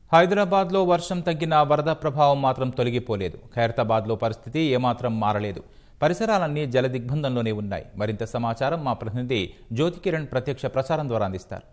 హైదరాబాద్లో వర్షం తగ్గిన వరద ప్రభావం మాత్రం తొలగిపోలేదు ఖైరతాబాద్లో పరిస్థితి ఏమాత్రం మారలేదు పరిసరాలన్నీ జల దిగ్బంధంలోనే ఉన్నాయి మరింత సమాచారం మా ప్రతినిధి జ్యోతి కిరణ్ ప్రత్యక్ష ప్రసారం ద్వారా అందిస్తారు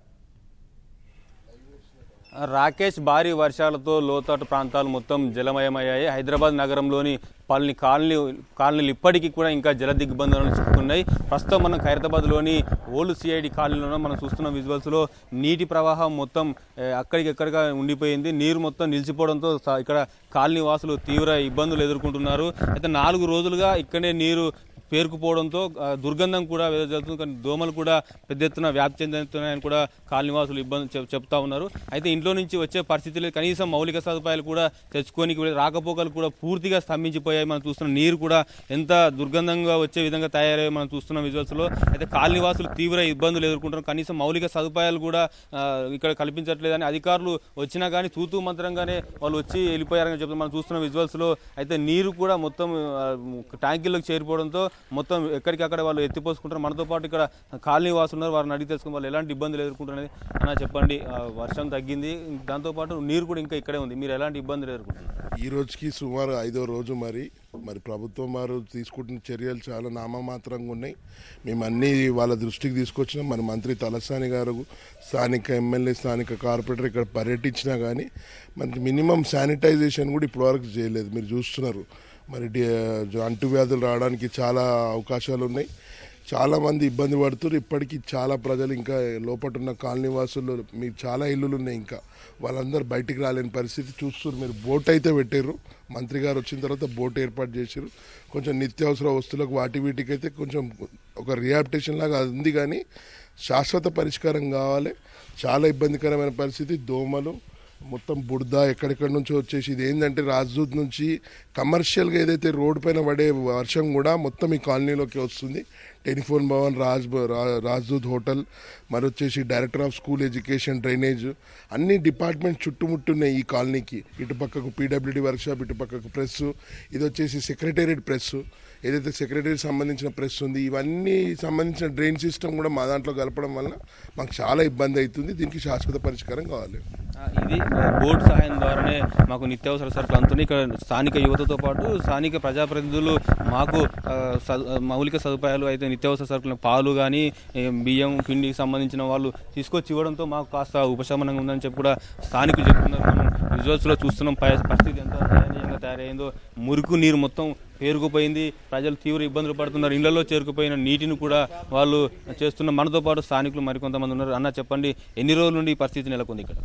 రాకేష్ భారీ వర్షాలతో లోతట్టు ప్రాంతాలు మొత్తం జలమయమయ్యాయి హైదరాబాద్ నగరంలోని పల్ని కాలనీ కాలనీలు ఇప్పటికీ కూడా ఇంకా జల దిగ్బంధంలో చిక్కుకున్నాయి ప్రస్తుతం మనం ఖైరతాబాద్లోని ఓల్డ్ సిఐడి కాలనీలో మనం చూస్తున్న విజువల్స్లో నీటి ప్రవాహం మొత్తం ఏ, అక్కడికెక్కడిగా ఉండిపోయింది నీరు మొత్తం నిలిచిపోవడంతో స- ఇక్కడ కాలనీ వాసులు తీవ్ర ఇబ్బందులు ఎదుర్కొంటున్నారు అయితే నాలుగు రోజులుగా ఇక్కడే నీరు పేరుకుపోవడంతో ఆ, దుర్గంధం కూడా వెదజల్లుతుంది కానీ దోమలు కూడా పెద్ద ఎత్తున వ్యాప్తి చెందుతున్నాయని కూడా కాలనీవాసులు ఇబ్బంది చెప్- చెప్తా ఉన్నారు అయితే ఇంట్లో నుంచి వచ్చే పరిస్థితి లేదు కనీసం మౌలిక సదుపాయాలు కూడా తెచ్చుకోనికి కూడా రాకపోకలు కూడా పూర్తిగా స్తంభించిపోయాయి మనం చూస్తున్న నీరు కూడా ఎంత దుర్గంధంగా వచ్చే విధంగా తయారయ్యాయి మనం చూస్తున్న విజువల్స్లో అయితే కాలనీవాసులు తీవ్ర ఇబ్బందులు ఎదుర్కొంటున్నారు కనీసం మౌలిక సదుపాయాలు కూడా ఆ, ఇక్కడ కల్పించట్లేదని అధికారులు వచ్చినా కానీ తూతూ మంత్రంగానే వాళ్ళు వచ్చి వెళ్ళిపోయారని చెప్తాం మనం చూస్తున్న విజువల్స్లో అయితే నీరు కూడా మొత్తం ఆ, ట్యాంకీల్లోకి చేరిపోవడంతో మొత్తం ఎక్కడికక్కడ వాళ్ళు ఎత్తిపోసుకుంటారు మనతో పాటు ఇక్కడ కాలనీ వాసులు ఉన్నారు వారిని అడిగి తెలుసుకుని వాళ్ళు ఎలాంటి ఇబ్బందులు ఎదుర్కొంటున్నది అన్న చెప్పండి ఆ, వర్షం తగ్గింది దాంతోపాటు నీరు కూడా ఇంకా ఇక్కడే ఉంది మీరు ఎలాంటి ఇబ్బందులు ఎదుర్కొంటున్నారు ఈ రోజుకి సుమారు ఐదో రోజు మరి మరి ప్రభుత్వం వారు తీసుకుంటున్న చర్యలు చాలా నామమాత్రంగా ఉన్నాయి మేము అన్ని వాళ్ళ దృష్టికి తీసుకొచ్చినాం మరి మంత్రి తలసాని గారు స్థానిక ఎమ్మెల్యే స్థానిక కార్పొరేటర్ ఇక్కడ పర్యటించినా కానీ మనకి మినిమం శానిటైజేషన్ కూడా ఇప్పటివరకు చేయలేదు మీరు చూస్తున్నారు మరి డి- అంటువ్యాధులు రావడానికి చాలా అవకాశాలు ఉన్నాయి చాలా మంది ఇబ్బంది పడుతున్నారు ఇప్పటికీ చాలా ప్రజలు ఇంకా లోపట ఉన్న కాలనీ వాసులు మీకు చాలా ఇల్లులు ఉన్నాయి ఇంకా వాళ్ళందరూ బయటికి రాలేని పరిస్థితి చూస్తున్నారు మీరు బోట్ అయితే పెట్టారు మంత్రి గారు వచ్చిన తర్వాత బోట్ ఏర్పాటు చేశారు కొంచెం నిత్యావసర వస్తువులకు వాటి వీటికి అయితే కొంచెం ఒక రిహాబిటేషన్ లాగా ఉంది కానీ శాశ్వత పరిష్కారం కావాలి చాలా ఇబ్బందికరమైన పరిస్థితి దోమలు మొత్తం బుడద ఎక్కడెక్కడి నుంచో వచ్చేసి ఇది ఏంటంటే రాజ్దూత్ నుంచి కమర్షియల్గా ఏదైతే రోడ్ పైన పడే వర్షం కూడా మొత్తం ఈ కాలనీలోకి వస్తుంది టెలిఫోన్ భవన్ రాజ్ రా- రాజ్దూత్ హోటల్ మరి వచ్చేసి director of school education drainage అన్ని డిపార్ట్మెంట్ చుట్టుముట్టున్నాయి ఈ కాలనీకి ఇటు పక్కకు పీడబ్ల్యూడి వర్క్షాప్ ఇటు పక్కకు ప్రెస్ ఇది వచ్చేసి సెక్రటేరియట్ ప్రెస్ ఏదైతే సెక్రటరీ సంబంధించిన ప్రెస్ ఉంది ఇవన్నీ సంబంధించిన డ్రైన్ సిస్టమ్ కూడా మా దాంట్లో కలపడం వల్ల మాకు చాలా ఇబ్బంది అవుతుంది దీనికి శాశ్వత పరిష్కారం కావాలి ఆ, ఇది ఆ, బోట్ సహాయం ద్వారానే మాకు నిత్యావసర సరుకులు అందుతున్నాయి ఇక్కడ స్థానిక యువతతో పాటు స్థానిక ప్రజాప్రతినిధులు మాకు ఆ, సదు- ఆ, మౌలిక సదుపాయాలు అయితే నిత్యావసర సరుకులు పాలు కానీ బియ్యం పిండికి సంబంధించిన వాళ్ళు తీసుకొచ్చి ఇవ్వడంతో మాకు కాస్త ఉపశమనంగా ఉందని చెప్పి కూడా స్థానికులు చెప్తున్నారు మనం విజువల్స్లో చూస్తున్నాం పై- పరిస్థితి ఎంత దయనీయంగా తయారైందో మురికి నీరు మొత్తం పేరుకుపోయింది ప్రజలు తీవ్ర ఇబ్బందులు పడుతున్నారు ఇళ్లలో చేరుకుపోయిన నీటిని కూడా వాళ్ళు చేస్తున్న మనతో పాటు స్థానికులు మరికొంతమంది ఉన్నారు అన్న చెప్పండి ఎన్ని రోజుల నుండి ఈ పరిస్థితి నెలకొంది ఇక్కడ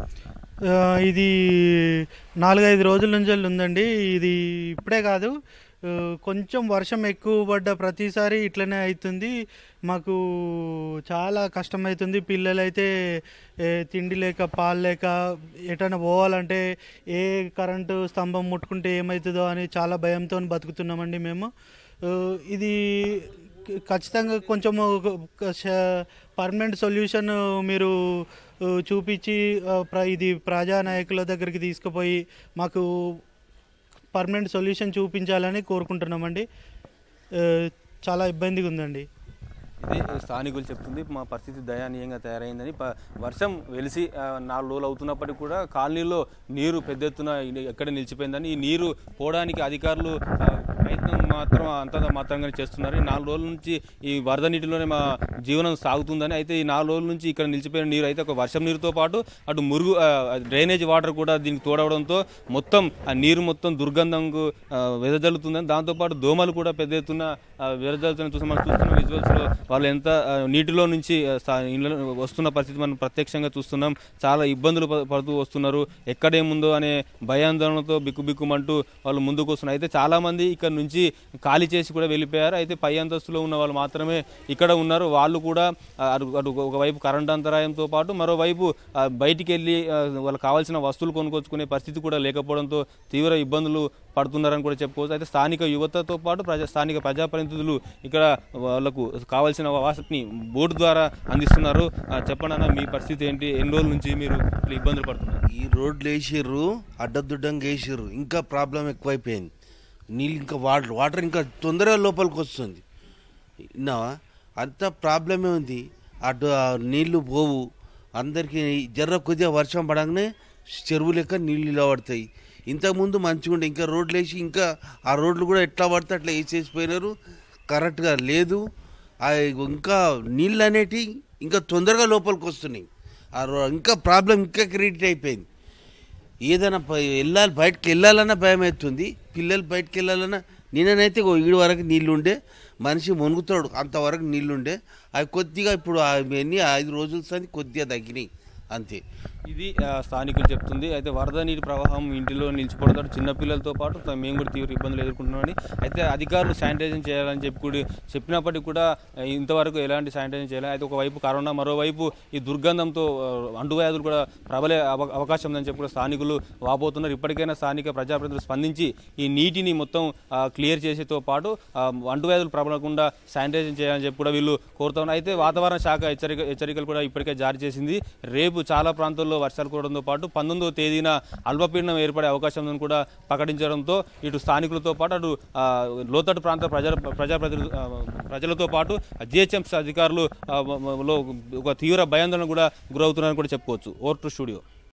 ఆ, ఇది నాలుగైదు రోజుల నుంచి ఉందండి ఇది ఇప్పుడే కాదు ఆ, కొంచెం వర్షం ఎక్కువ పడ్డ ప్రతిసారి ఇట్లనే అవుతుంది మాకు చాలా కష్టమవుతుంది పిల్లలైతే ఏ, తిండి లేక పాలు లేక ఎటైనా పోవాలంటే ఏ కరెంటు స్తంభం ముట్టుకుంటే ఏమవుతుందో అని చాలా భయంతో బతుకుతున్నామండి మేము ఆ, ఇది ఖచ్చితంగా కొంచెం పర్మనెంట్ సొల్యూషన్ మీరు ఆ, చూపించి ఆ, ప్ర- ఇది ప్రజానాయకుల దగ్గరికి తీసుకుపోయి మాకు పర్మనెంట్ సొల్యూషన్ చూపించాలని కోరుకుంటున్నామండి ఆ, చాలా ఇబ్బందిగా ఉందండి ఇది స్థానికులు చెప్తుంది మా పరిస్థితి దయానీయంగా తయారైందని ప- వర్షం వెలిసి ఆ, నాలుగు రోజులు అవుతున్నప్పటికీ కూడా కాలనీలో నీరు పెద్ద ఎత్తున ఇ- ఎక్కడ నిలిచిపోయిందని ఈ నీరు పోవడానికి అధికారులు ఆ, ప్రయత్నం మాత్రం అంత మాత్రంగానే చేస్తున్నారు ఈ నాలుగు రోజుల నుంచి ఈ వరద నీటిలోనే మా జీవనం సాగుతుందని అయితే ఈ నాలుగు రోజుల నుంచి ఇక్కడ నిలిచిపోయిన నీరు అయితే ఒక వర్షం నీరుతో పాటు అటు మురుగు ఆ, డ్రైనేజ్ వాటర్ కూడా దీనికి తోడవడంతో మొత్తం ఆ నీరు మొత్తం దుర్గంధంకు ఆ, వెదజల్లుతుందని దాంతోపాటు దోమలు కూడా పెద్ద ఎత్తున ఆ, వెదజల్లుతున్న చూసి మనం చూస్తున్న విజువల్స్లో వాళ్ళు ఎంత ఆ, నీటిలో నుంచి ఆ, సా- ఇళ్ళ వస్తున్న పరిస్థితి మనం ప్రత్యక్షంగా చూస్తున్నాం చాలా ఇబ్బందులు ప- పడుతూ వస్తున్నారు ఎక్కడేముందో అనే భయాందోళనతో బిక్కుబిక్కుమంటూ వాళ్ళు ముందుకు వస్తున్నారు అయితే చాలా మంది ఇక్కడ నుంచి ఖాళీ చేసి కూడా వెళ్ళిపోయారు అయితే పై అంతస్తులో ఉన్న వాళ్ళు మాత్రమే ఇక్కడ ఉన్నారు వాళ్ళు కూడా ఆ, అటు అటు ఒకవైపు కరెంట్ అంతరాయంతో పాటు మరోవైపు ఆ, బయటికి వెళ్ళి ఆ, వాళ్ళకి కావాల్సిన వస్తువులు కొనుక్కొచ్చుకునే పరిస్థితి కూడా లేకపోవడంతో తీవ్ర ఇబ్బందులు పడుతున్నారని కూడా చెప్పుకోవచ్చు అయితే స్థానిక యువతతో పాటు ప్రజా స్థానిక ప్రజాప్రతినిధులు ఇక్కడ వాళ్ళకు కావాల్సిన వాటిని బోర్డు ద్వారా అందిస్తున్నారు ఆ, చెప్పండి అన్న మీ పరిస్థితి ఏంటి ఎన్ని రోజుల నుంచి మీరు ఇట్లా ఇబ్బందులు పడుతున్నారు ఈ రోడ్లు వేసిర్రు అడ్డదుడ్డంగా వేసిర్రు ఇంకా ప్రాబ్లం ఎక్కువైపోయింది నీళ్ళు ఇంకా వాటర్ వాటర్ ఇంకా తొందరగా లోపలికి వస్తుంది విన్నావా అంత ప్రాబ్లమే ఉంది అటు ఆ నీళ్లు పోవు అందరికీ జర్ర కొద్దిగా వర్షం పడగానే చెరువు లెక్క నీళ్ళు ఇలా పడతాయి ఇంతకుముందు మంచిగా ఉండే ఇంకా రోడ్లు వేసి ఇంకా ఆ రోడ్లు కూడా ఎట్లా పడితే అట్లా వేసేసిపోయినారు కరెక్ట్గా లేదు ఆ ఇంకా నీళ్ళు అనేటివి ఇంకా తొందరగా లోపలికి వస్తున్నాయి ఆ రో- ఇంకా ప్రాబ్లం ఇంకా క్రియేట్ అయిపోయింది ఏదైనా ప- వెళ్ళాలి బయటకు వెళ్ళాలన్నా భయం అవుతుంది పిల్లలు బయటకు వెళ్ళాలన్నా నిన్ననైతే ఓ ఈడు వరకు నీళ్ళు ఉండే మనిషి మునుగుతాడు అంతవరకు నీళ్ళు ఉండే అవి కొద్దిగా ఇప్పుడు అవన్నీ ఐదు రోజుల సంది కొద్దిగా తగ్గినాయి అంతే ఇది ఆ, స్థానికులు చెప్తుంది అయితే వరద నీటి ప్రవాహం ఇంటిలో నిలిచిపోవడంతో చిన్నపిల్లలతో పాటు త- మేము కూడా తీవ్ర ఇబ్బందులు ఎదుర్కొంటున్నామని అయితే అధికారులు శానిటైజేషన్ చేయాలని చెప్పి కూడా చెప్పినప్పటికీ కూడా ఆ, ఇంతవరకు ఎలాంటి శానిటైజేషన్ చేయాలి అయితే ఒకవైపు కరోనా మరోవైపు ఈ దుర్గంధంతో ఆ, అంటువ్యాధులు కూడా ప్రబలే అవ- అవకాశం ఉందని చెప్పి కూడా స్థానికులు వాపోతున్నారు ఇప్పటికైనా స్థానిక ప్రజాప్రతినిధులు స్పందించి ఈ నీటిని మొత్తం ఆ, క్లియర్ చేసేతో పాటు ఆ, అంటువ్యాధులు ప్రబలకుండా శానిటైజేషన్ చేయాలని చెప్పి కూడా వీళ్ళు కోరుతున్నారు అయితే వాతావరణ శాఖ హెచ్చరిక హెచ్చరికలు కూడా ఇప్పటికే జారీ చేసింది రేపు చాలా ప్రాంతాల్లో వర్షాలు కూడడంతో పాటు పంతొమ్మిదవ తేదీన అల్పపీడనం ఏర్పడే అవకాశం ఉందని కూడా ప్రకటించడంతో ఇటు స్థానికులతో పాటు అటు ఆ, లోతట్టు ప్రాంత ప్రజల ప్రజాప్రతినిధులు ఆ, ప్రజలతో పాటు జిహెచ్ఎంసీ అధికారులు ఆ, లో ఒక తీవ్ర భయాందోళన కూడా గురవుతున్నారని కూడా చెప్పుకోవచ్చు ఓవర్ టు స్టూడియో